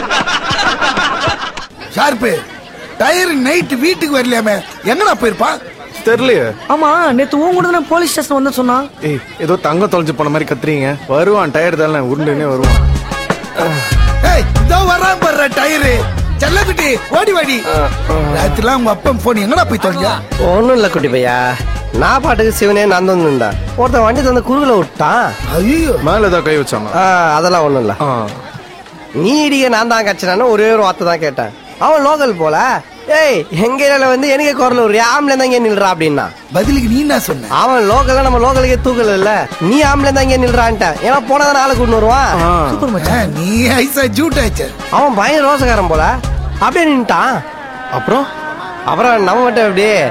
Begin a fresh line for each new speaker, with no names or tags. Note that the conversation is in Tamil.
ஷார்ப்பு டயர் நைட் வீட்டுக்கு வரலையாமே எங்கடா போயிருப்பான்
தெரியலையே
ஆமா நேத்து உன் கூட தானே போலீஸ் ஸ்டேஷன் வந்து சொன்னான்
ஏய் ஏதோ தங்கம் தொலைஞ்சு போன மாதிரி கத்துறீங்க வருவான் டயர் தானே உருண்டுனே வருவான்
ஏய் இதோ வரான் பாரு டயரு செல்லக்குட்டி ஓடி வாடி ராத்திரிலாம் உங்க அப்பன் போன் எங்கடா போய் தொலைஞ்சா
ஒன்றும் இல்லை குட்டி பையா நான் பாட்டுக்கு சிவனே நான் தந்துருந்தா ஒருத்தன் வண்டி தந்து குறுகில் விட்டான்
ஐயோ
மேல ஏதோ கை வச்சாங்க
ஆ, அதெல்லாம் ஒன்றும் இல்லை
ஆ.
நீ இடிக்க நான் தான் கச்சினான்னு ஒரே ஒரு வார்த்தை தான் கேட்டேன் அவன் லோக்கல் போல ஏய் எங்க ஏரியால வந்து எனக்கு குரல் ஒரு ஆம்பளை தான் இங்கே நில்றா அப்படின்னா
பதிலுக்கு நீ என்ன சொன்ன
அவன் லோக்கல்ல நம்ம லோக்கலுக்கே தூக்கல இல்ல நீ ஆம்பளை தான் இங்கே நில்றான்ட்ட ஏன்னா போனதான் ஆளு கூட்டு வருவான்
ஆ.
ஆ, நீ ஐசா ஜூட் ஆச்சு
அவன் பயங்கர ரோசக்காரன் போல அப்படியே நின்ட்டான்
அப்புறம்
அப்புறம் நம்ம மட்டும் அப்படியே